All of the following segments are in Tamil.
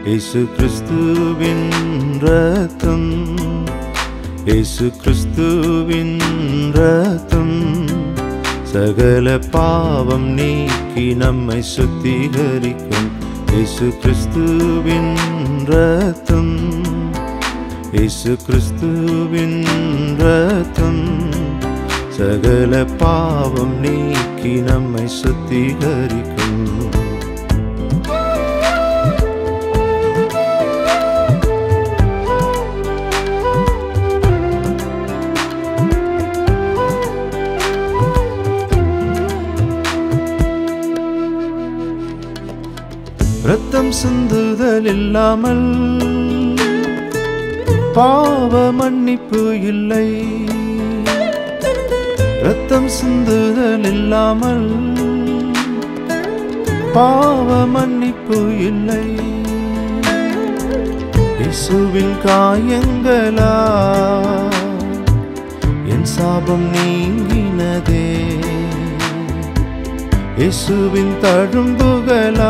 இயேசு கிறிஸ்துவின் ரத்தம் இயேசு கிறிஸ்துவின் ரத்தம் சகல பாவம் நீக்கி நம்மை சுத்திகரிக்கும் இயேசு கிறிஸ்துவின் ரத்தம் இயேசு கிறிஸ்துவின் ரத்தம் சகல பாவம் நீக்கி நம்மை சுத்திகரிக்கும் ரத்தம் சிந்துதல் இல்லாமல் பாவ மன்னிப்பு இல்லை ரத்தம் சிந்துதல் இல்லாமல் பாவ மன்னிப்பு இல்லை இயேசுவின் காயங்களா என் சாபம் நீங்கினதே இயேசுவின் தழும்புகளா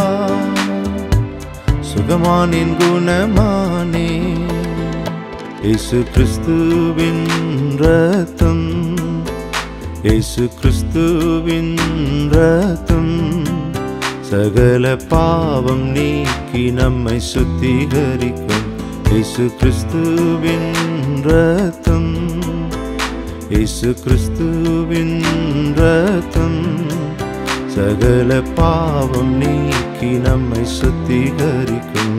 சுகமானின் குணமானே இயேசு கிறிஸ்துவின் ரத்தம் இயேசு கிறிஸ்துவின் ரத்தம் சகல பாவம் நீக்கி நம்மை சுத்திகரிக்கும் இயேசு கிறிஸ்துவின் ரத்தம் இயேசு கிறிஸ்துவின் ரத்தம் சகல பாவம் நீக்கி நம்மை சுத்திகரிக்கும்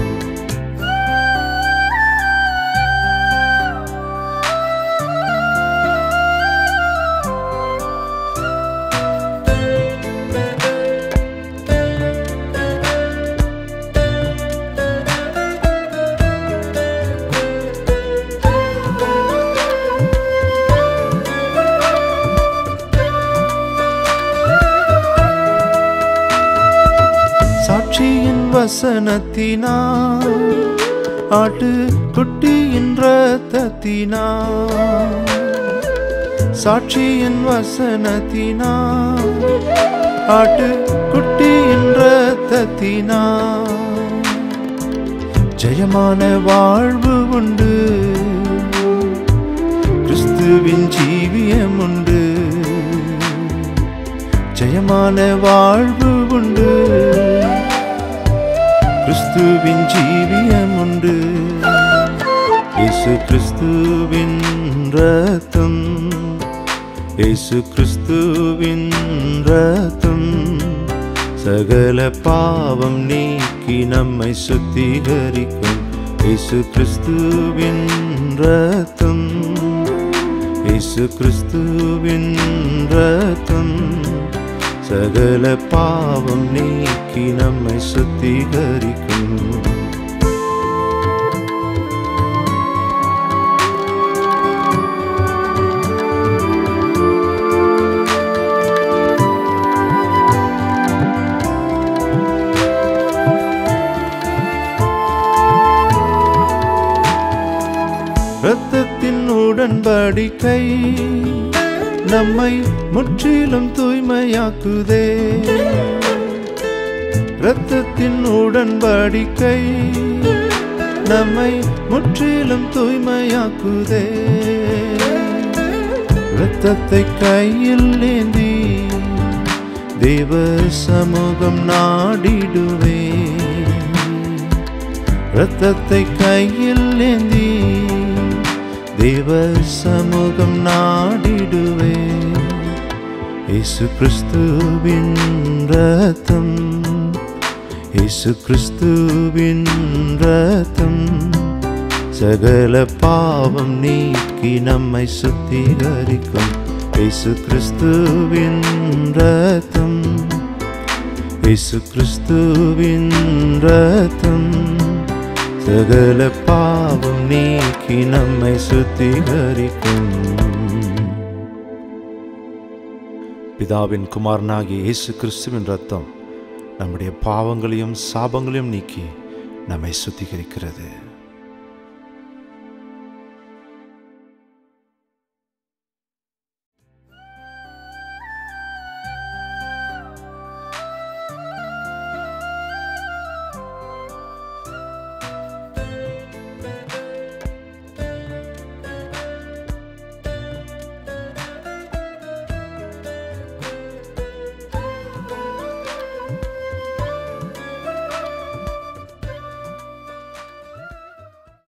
சாட்சியின் வசனத்தினா ஆட்டு குட்டியின் ரத்தத்தினா சாட்சியின் வசனத்தினா ஆட்டு குட்டியின் ரத்தத்தினா ஜெயமான வாழ்வு உண்டு கிறிஸ்துவின் ஜீவியம் உண்டு ஜெயமான வாழ்வு உண்டு கிறிஸ்துவின் ஜீவியம் உண்டு இயேசு கிறிஸ்துவின் ரத்தம் இயேசு கிறிஸ்துவின் ரத்தம் சகல பாவம் நீக்கி நம்மை சுத்திகரிக்கும் இயேசு கிறிஸ்துவின் ரத்தம் இயேசு கிறிஸ்துவின் ரத்தம் சகல பாவம் நீக்கி நம்மை சுத்திகரிக்கும் இரத்தத்தின் உடன்படிக்கை நம்மை முற்றிலும் தூய்மையாக்குதே இரத்தத்தின் உடன்படிக்கை நம்மை முற்றிலும் தூய்மையாக்குதே இரத்தத்தை கையில் ஏந்தி தேவ சமூகம் நாடிடுவே இரத்தத்தை கையில் ஏந்தி தேவ சமூகம் நாடிடுவே இயேசு கிறிஸ்துவின் ரத்தம் இயேசு கிறிஸ்துவின் ரத்தம் சகல பாவம் நீக்கி நம்மை சுத்திகரிக்கும் இயேசு கிறிஸ்துவின் ரத்தம் இயேசு கிறிஸ்துவின் ரத்தம் சகல பாவம் நீக்கி நம்மை சுத்திகரிக்கும் பிதாவின் குமாரனாகிய இயேசு கிறிஸ்துவின் ரத்தம் நம்முடைய பாவங்களையும் சாபங்களையும் நீக்கி நம்மை சுத்திகரிக்கிறது